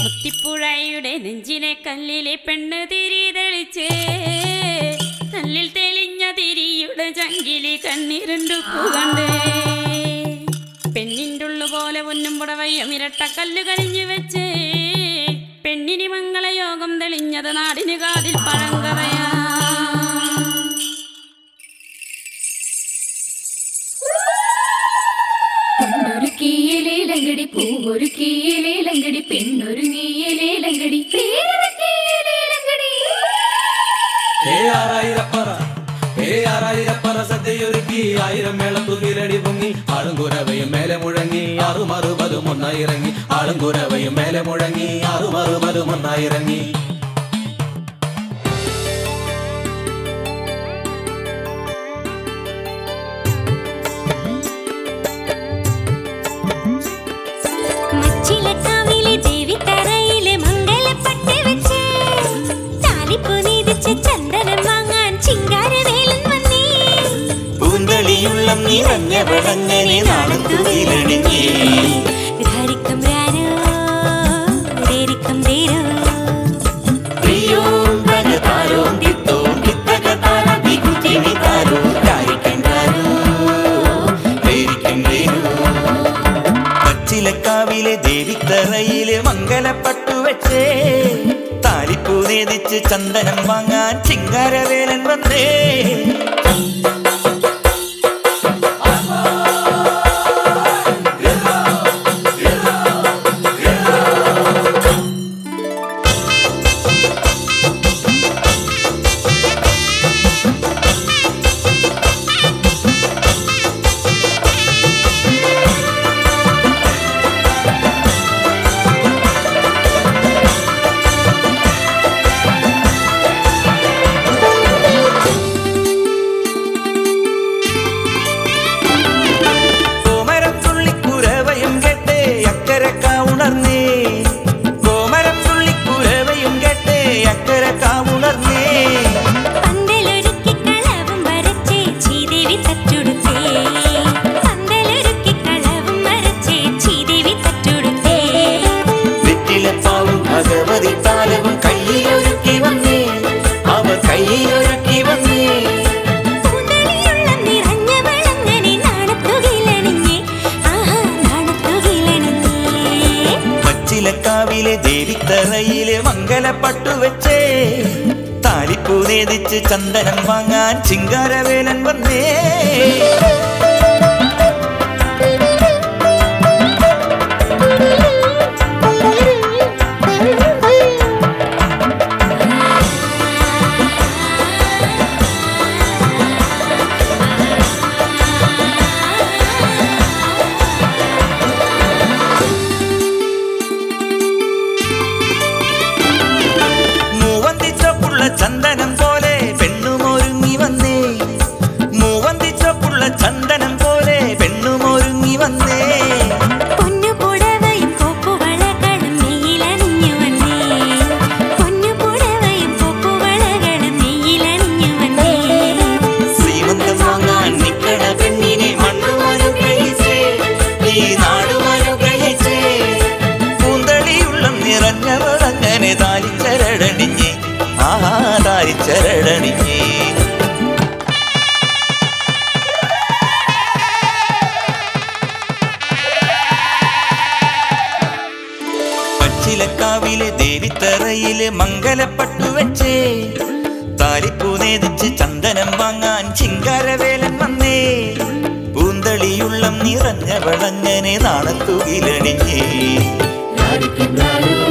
മുത്തിപ്പുഴയുടെ നെഞ്ചിനെ കല്ലിലെ പെണ്ണ് തിരി തെളിച്ച് കല്ലിൽ തെളിഞ്ഞ തിരിയുടെ ചങ്കിലി കണ്ണിരണ്ടു കണ്ട് പെണ്ണിൻ്റെ ഉള്ളു പോലെ പൊന്നും പുടവയ്യം ഇരട്ട കല്ല് കരിഞ്ഞു വെച്ച് പെണ്ണിന് മംഗളയോഗം തെളിഞ്ഞത് നാടിന് കാതിൽ പഴങ്കഥയാ പൊന്നൊരു കീയലേലങ്കടി പൂവൊരു കീയലേലങ്കടി പെണ്ണൊരു നീയലേലങ്കടി പേരൊരു കീയലേലങ്കടി ഏ ആറായിരപ്പറ ഏ ആറായിരപ്പറ സദ്യയൊരുക്കി ആയിരം മേളത്തുകിലടി പൊങ്ങി ആളും കുരവയും മേലെ മുഴങ്ങി ആറും അറുപതും ഒന്നായിറങ്ങി ആളും കുരവയും മേലെ മുഴങ്ങി ആറും അറുപതും ഒന്നായിറങ്ങി മച്ചിലക്കാവിലെ ദേവിത്തറയിലെ മംഗലപ്പട്ട് വെച്ച് താലിപ്പൂ നീതിച്ച് ചന്ദനം വാങ്ങാൻ ചിങ്കാരവേലൻ വന്നേ പൂന്തളിയുള്ളം നിറഞ്ഞ വിളങ്ങനെ നാളത്തുകിലണിഞ്ഞേ ധാരിക്കം രാരോ ദേരിക്കം ദേരോ പ്രിയോം ഭജതാരോം തിത്തോം തിത്തകതാരം വികുതിനി താരോ ധാരിക്കൻ താരോ ധൈരിക്കൻ ധൈരോ പച്ചിലക്കാവിലെ ദേവിത്തറയിലെ മംഗലപ്പട്ടു വെച്ചേ താലിപ്പൂ നേതിച്ച് ചന്ദനം വാങ്ങാൻ ചിങ്കാരവേലൻ വന്നേ കോമരത്തുള്ളിക്കുരവയും കേട്ടേ അക്കരക്ക ഉണർന്നേ കോമരത്തുള്ളിക്കുരവയും കേട്ടേ അക്കരക്ക ഉണർന്നേ പന്തലൊരുക്കി കളവും വരച്ചേ ചീദേവി തച്ചുടുത്തേ പന്തലൊരുക്കി കളവും വരച്ചേ ചീദേവി തച്ചുടുത്തേ വെറ്റിലപ്പാവും ഭഗവതി താലവും കയ്യിലൊരുക്കി വന്നേ അവ കയ്യിലൊരുക്കി വന്നേ പൂന്തളിയുള്ള നിറഞ്ഞ വളങ്ങനെ നാണത്തുകിലണിഞ്ഞേ ആഹാ നാണത്തുകിലണിഞ്ഞേ പച്ചിലക്കാവിലെ ദേവിത്തറയിലെ മംഗലപ്പട്ടു വെച്ചേ താലിപ്പൂ നേതിച്ച് ചന്ദനം വാങ്ങാൻ ചിങ്കാരവേലൻ വന്നേ മൂവന്തിച്ചപ്പുള്ള ചന്ദനം പോലെ പെണ്ണുമൊരുങ്ങി വന്നേ മൂവന്തിച്ചപ്പുള്ള ചന്ദനം പോലെ പെണ്ണുമൊരുങ്ങി വന്നേ പൊന്നുപുടവയും പൂപ്പുവളകളും നെയ്യിലണിഞ്ഞു വന്നേ പൊന്നുപുടവയും പൂപ്പുവളകളും നെയ്യിലണിഞ്ഞു വന്നേ ശ്രീമന്തം വാങ്ങാൻ നിക്കണ പെണ്ണിനെ മണ്ണുമനുഗ്രഹിച്ചേ ഈ നാടുമനുഗ്രഹിച്ചേ പൂന്തളിയുള്ള നിറഞ്ഞവളങ്ങനെ താലിച്ചരടണിഞ്ഞേ ആഹാ താലിച്ചരടണിഞ്ഞേ പച്ചിലക്കാവിലെ ദേവിത്തറയിലെ മംഗലപ്പട്ടു വെച്ചേ താലിപ്പൂ നേതിച്ച് ചന്ദനം വാങ്ങാൻ ചിങ്കാരവേലൻ വന്നേ പൂന്തളിയുള്ളം നിറഞ്ഞ വളങ്ങനെ നാണത്തുകിലണിഞ്ഞേ ധാരിക്കൻ താരോ